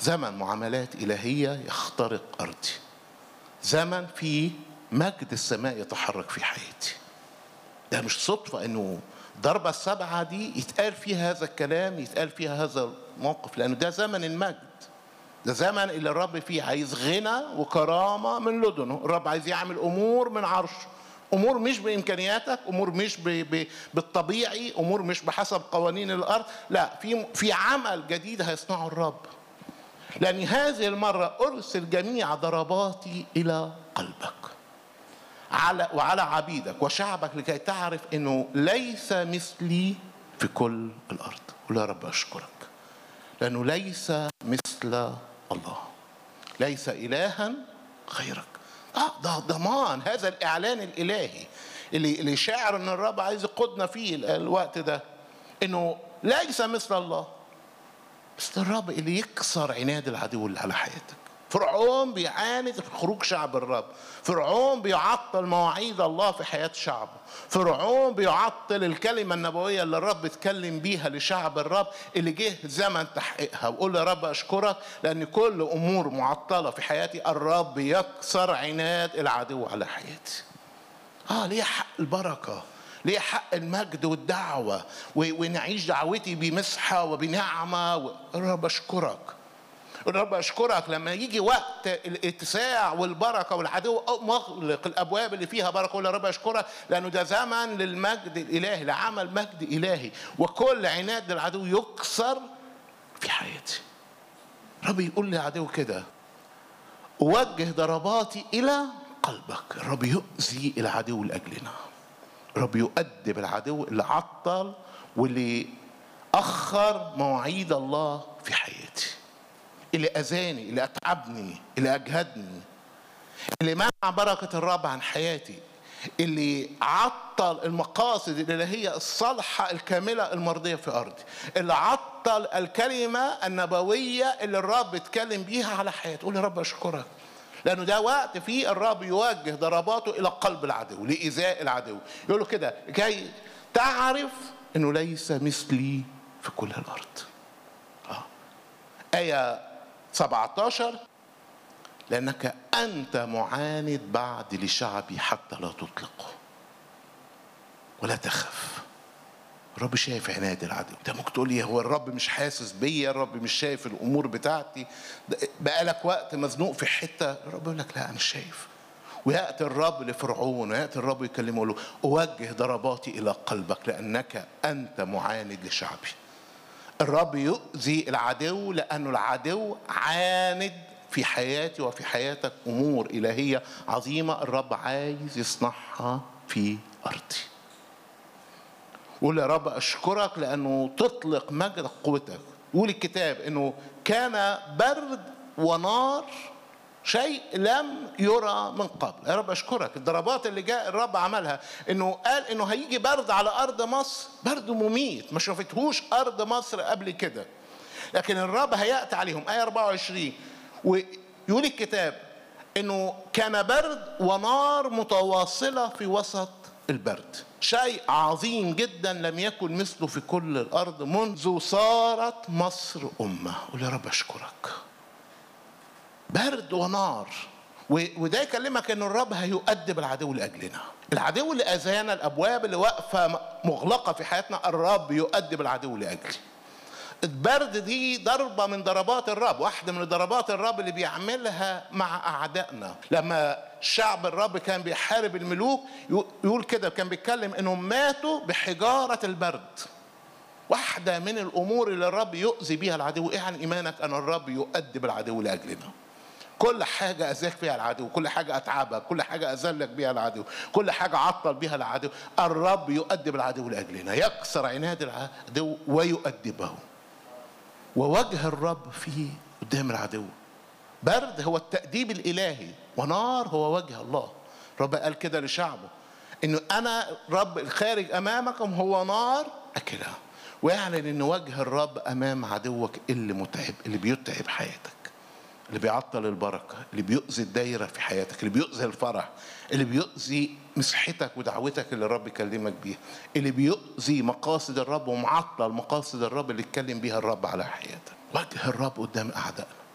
زمن معاملات إلهية يخترق أرضي زمن فيه مجد السماء يتحرك في حياتي ده مش صدفة انه ضربة السبعة دي يتقال فيها هذا الكلام يتقال فيها هذا الموقف لأنه ده زمن المجد ده زمن اللي الرب فيه عايز غنى وكرامة من لدنه الرب عايز يعمل أمور من عرشه أمور مش بإمكانياتك أمور مش ب... ب... بالطبيعي أمور مش بحسب قوانين الأرض لا في في عمل جديد هيصنعه الرب لأن هذه المرة أرسل جميع ضرباتي إلى قلبك على وعلى عبيدك وشعبك لكي تعرف انه ليس مثلي في كل الارض قل يا رب اشكرك لانه ليس مثل الله ليس الها غيرك اه ده ضمان هذا الاعلان الالهي اللي اللي شاعر ان الرب عايز يقودنا فيه ال- الوقت ده انه ليس مثل الله بس الرب اللي يكسر عناد العدو اللي على حياتك فرعون بيعاند في خروج شعب الرب فرعون بيعطل مواعيد الله في حياة شعبه فرعون بيعطل الكلمة النبوية اللي الرب اتكلم بيها لشعب الرب اللي جه زمن تحقيقها وقول يا رب أشكرك لأن كل أمور معطلة في حياتي الرب يكسر عناد العدو على حياتي اه ليه حق البركه ليه حق المجد والدعوه و- ونعيش دعوتي بمسحه وبنعمه و... رب اشكرك رب اشكرك لما يجي وقت الاتساع والبركه والعدو أو مغلق الابواب اللي فيها بركه اقول يا رب اشكرك لانه ده زمن للمجد الالهي لعمل مجد الهي وكل عناد للعدو يكسر في حياتي رب يقول للعدو كده أوجه ضرباتي إلى قلبك الرب يؤذي العدو لأجلنا الرب يؤدب العدو اللي عطل واللي أخر مواعيد الله في حياتي اللي أذاني اللي أتعبني اللي أجهدني اللي منع بركة الرب عن حياتي اللي عطل المقاصد الإلهية الصالحة الكاملة المرضية في أرضي اللي عطل الكلمة النبوية اللي الرب اتكلم بيها على حياتي قول يا رب أشكرك لأنه ده وقت فيه الرب يوجه ضرباته إلى قلب العدو لإيذاء العدو يقول له كده كي تعرف أنه ليس مثلي في كل الأرض آه. آية 17 لأنك أنت معاند بعد لشعبي حتى لا تطلقه ولا تخف الرب شايف عناد العدو انت ممكن تقول لي هو الرب مش حاسس بيا الرب مش شايف الامور بتاعتي ده بقالك وقت مزنوق في حته الرب يقول لك لا انا شايف وياتي الرب لفرعون وياتي الرب يكلمه يقول له اوجه ضرباتي الى قلبك لانك انت معاند لشعبي الرب يؤذي العدو لأنه العدو عاند في حياتي وفي حياتك أمور إلهية عظيمة الرب عايز يصنعها في أرضي قول يا رب أشكرك لأنه تطلق مجد قوتك يقول الكتاب أنه كان برد ونار شيء لم يرى من قبل يا رب اشكرك الضربات اللي جاء الرب عملها انه قال انه هيجي برد على ارض مصر برد مميت ما شافتهوش ارض مصر قبل كده لكن الرب هياتي عليهم ايه 24 ويقول الكتاب انه كان برد ونار متواصله في وسط البرد شيء عظيم جدا لم يكن مثله في كل الارض منذ صارت مصر امه قول يا رب اشكرك برد ونار و- وده يكلمك ان الرب هيؤدب العدو لاجلنا العدو اللي اذانا الابواب اللي واقفه مغلقه في حياتنا الرب يؤدب العدو لاجلي البرد دي ضربه من ضربات الرب واحده من ضربات الرب اللي بيعملها مع اعدائنا لما شعب الرب كان بيحارب الملوك يقول كده كان بيتكلم انهم ماتوا بحجاره البرد واحدة من الأمور اللي الرب يؤذي بيها العدو إيه عن إيمانك أن الرب يؤدب العدو لأجلنا كل حاجة أذاك فيها العدو كل حاجة أتعبك كل حاجة أذلك بيها العدو كل حاجة عطل بيها العدو الرب يؤدب العدو لأجلنا يكسر عناد العدو ويؤدبه ووجه الرب فيه قدام العدو برد هو التأديب الإلهي ونار هو وجه الله رب قال كده لشعبه انه انا رب الخارج امامكم هو نار اكلها ويعلن ان وجه الرب امام عدوك اللي متعب اللي بيتعب حياتك اللي بيعطل البركه اللي بيؤذي الدايره في حياتك اللي بيؤذي الفرح اللي بيؤذي مسحتك ودعوتك اللي الرب يكلمك بيها اللي بيؤذي مقاصد الرب ومعطل مقاصد الرب اللي اتكلم بيها الرب على حياتك وجه الرب قدام اعدائنا